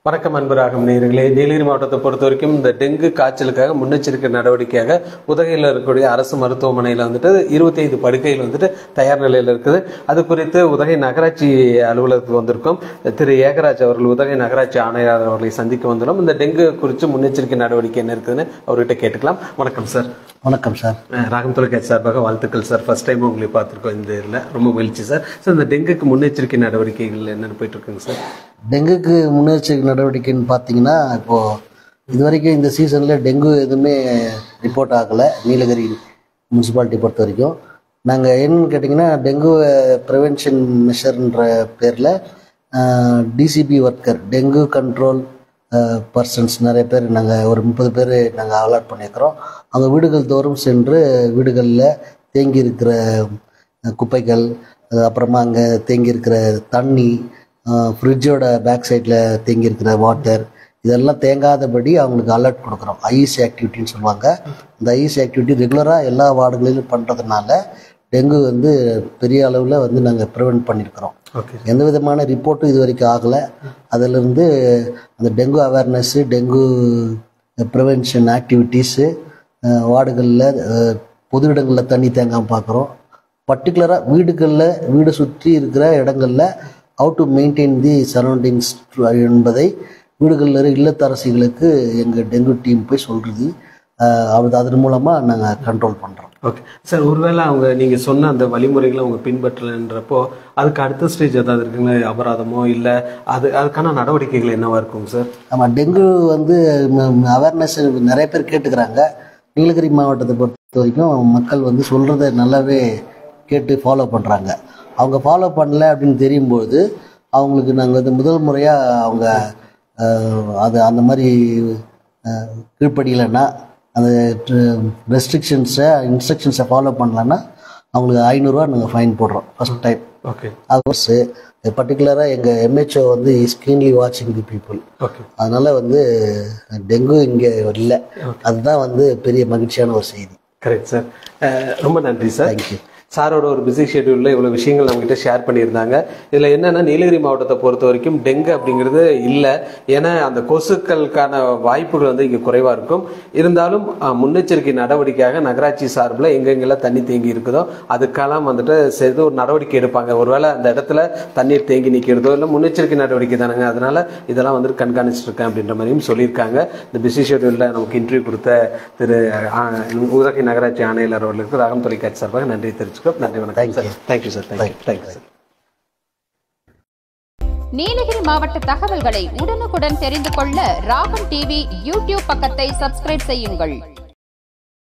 வணக்கம் அன்பராகும் நேயர்களே நீலகிரி மாவட்டத்தை பொறுத்த வரைக்கும் இந்த டெங்கு காய்ச்சலுக்காக முன்னெச்சரிக்கை நடவடிக்கையாக உதகையில் இருக்கக்கூடிய அரசு மருத்துவமனையில் வந்துட்டு இருபத்தி ஐந்து படுக்கைகள் வந்துட்டு தயார் நிலையில் இருக்குது அது குறித்து உதகை நகராட்சி அலுவலகத்துக்கு வந்திருக்கோம் திரு ஏகராஜ் அவர்கள் உதகை நகராட்சி ஆணையர் அவர்களை சந்திக்க வந்துள்ளோம் இந்த டெங்கு குறித்து முன்னெச்சரிக்கை நடவடிக்கை என்ன இருக்குதுன்னு அவர்கிட்ட கேட்டுக்கலாம் வணக்கம் சார் வணக்கம் சார் அஹ் ராகம் தொலைக்காட்சி சார்பாக வாழ்த்துக்கள் சார் ஃபர்ஸ்ட் டைம் உங்களை பார்த்துருக்கோம் இந்த இதில் ரொம்ப மகிழ்ச்சி சார் சார் இந்த டெங்குக்கு முன்னெச்சரிக்கை நடவடிக்கைகள் என்னென்னு போயிட்டு இருக்குங்க சார் டெங்குக்கு முன்னெச்சரிக்கை நடவடிக்கைன்னு பார்த்தீங்கன்னா இப்போது இது வரைக்கும் இந்த சீசனில் டெங்கு எதுவுமே ரிப்போர்ட் ஆகலை நீலகிரி முனிசிபாலிட்டி பொறுத்த வரைக்கும் நாங்கள் என்னன்னு கேட்டிங்கன்னா டெங்கு ப்ரிவென்ஷன் மெஷர்ன்ற பேரில் DCP worker dengue control persons நிறைய பேர் நாங்கள் ஒரு முப்பது பேர் நாங்கள் அலாட் பண்ணியிருக்கிறோம் அவங்க வீடுகள் தோறும் சென்று வீடுகளில் தேங்கி இருக்கிற அஹ், குப்பைகள் அது அப்புறமா அங்கே தேங்கி இருக்கிற தண்ணி ஃப்ரிட்ஜோட பேக் சைடில் தேங்கி இருக்கிற வாட்டர் இதெல்லாம் தேங்காதபடி அவங்களுக்கு அலர்ட் கொடுக்குறோம் ஐஸ் ஆக்டிவிட்டின்னு சொல்லுவாங்க இந்த ஐஸ் ஆக்டிவிட்டி ரெகுலராக எல்லா வார்டுகளிலும் பண்ணுறதுனால டெங்கு வந்து பெரிய அளவில் வந்து நாங்கள் ப்ரிவெண்ட் பண்ணியிருக்கிறோம் ஓகே எந்த விதமான ரிப்போர்ட்டும் இது வரைக்கும் ஆகலை அதிலிருந்து அந்த dengue awareness dengue prevention activities வார்டுகளில் பொது இடங்களில் தண்ணி தேங்காமல் பார்க்குறோம் பர்டிகுலராக வீடுகளில் வீடு சுற்றி இருக்கிற இடங்களில் how to maintain the surroundings என்பதை வீடுகளில் இருக்கிற இல்லத்தரசிகளுக்கு எங்கள் டெங்கு டீம் போய் சொல்கிறது அது அதன் மூலமாக நாங்கள் கண்ட்ரோல் பண்ணுறோம் ஓகே சார் ஒருவேளை அவங்க நீங்கள் சொன்ன அந்த வழிமுறைகளை அவங்க பின்பற்றலைன்றப்போ அதுக்கு அடுத்த ஸ்டேஜ் ஏதாவது இருக்குங்களா அபராதமோ இல்லை அது அதுக்கான நடவடிக்கைகள் என்னவா இருக்குங்க சார் ஆமாம் டெங்கு வந்து அவேர்னஸ் நிறைய பேர் கேட்டுக்கிறாங்க நீலகிரி மாவட்டத்தை பொறுத்த வரைக்கும் மக்கள் வந்து சொல்கிறத நல்லாவே கேட்டு ஃபாலோ பண்ணுறாங்க அவங்க ஃபாலோ பண்ணல அப்படின்னு தெரியும்போது அவங்களுக்கு நாங்கள் வந்து முதல் முறையாக அவங்க அஹ், அது அந்த மாதிரி அஹ், கீழ்ப்படியலைன்னா அந்த ரெஸ்ட்ரிக்ஷன்ஸை இன்ஸ்ட்ரக்ஷன்ஸை ஃபாலோ பண்ணலன்னா அவங்களுக்கு ஐநூறுரூவா நாங்கள் ஃபைன் போடுறோம் ஃபஸ்ட் டைம் ஓகே அவர்ஸு பர்டிகுலராக எங்கள் எம்ஹெச்ஓ வந்து இஸ் கீன்லி வாட்சிங் தி பீப்புள் ஓகே அதனால வந்து டெங்கு இங்கே இல்லை அதுதான் வந்து பெரிய மகிழ்ச்சியான ஒரு செய்தி கரெக்ட் சார் ரொம்ப நன்றி சார் தேங்க்யூ சாரோட ஒரு பிஸி ஷெட்யூலில் இவ்வளோ விஷயங்கள் நம்மகிட்ட ஷேர் பண்ணியிருந்தாங்க இதில் என்னென்னா நீலகிரி மாவட்டத்தை பொறுத்த வரைக்கும் டெங்கு அப்படிங்கிறது இல்லை ஏன்னா அந்த கொசுக்களுக்கான வாய்ப்புகள் வந்து இங்கே குறைவாக இருக்கும் இருந்தாலும் அஹ், முன்னெச்சரிக்கை நடவடிக்கையாக நகராட்சி சார்பில் எங்கெங்கெல்லாம் தண்ணி தேங்கி இருக்குதோ அதுக்கெல்லாம் வந்துட்டு செய்து ஒரு நடவடிக்கை எடுப்பாங்க ஒருவேளை அந்த இடத்துல தண்ணீர் தேங்கி நிற்கிறதோ இல்லை முன்னெச்சரிக்கை நடவடிக்கை தானேங்க அதனால இதெல்லாம் வந்துட்டு கண்காணிச்சிட்டு இருக்கேன் அப்படின்ற மாதிரியும் சொல்லியிருக்காங்க இந்த பிஸி ஷெட்யூலில் நமக்கு இன்டர்வியூ கொடுத்த திரு அஹ், உதகை நகராட்சி ஆணையாளர் அவர்களுக்கு ராகம் தொலைக்காட்சி சார்பாக நன்றி தெரிவிச்சுக்கிறோம் நன்றி வணக்கம் sir thank you sir thank you thank you sir Nilgiri மாவட்ட தகவல்களை உடனுக்குடன் தெரிந்து கொள்ள ராகம் டிவி யூடியூப் பக்கத்தை சப்ஸ்கிரைப் செய்யுங்கள்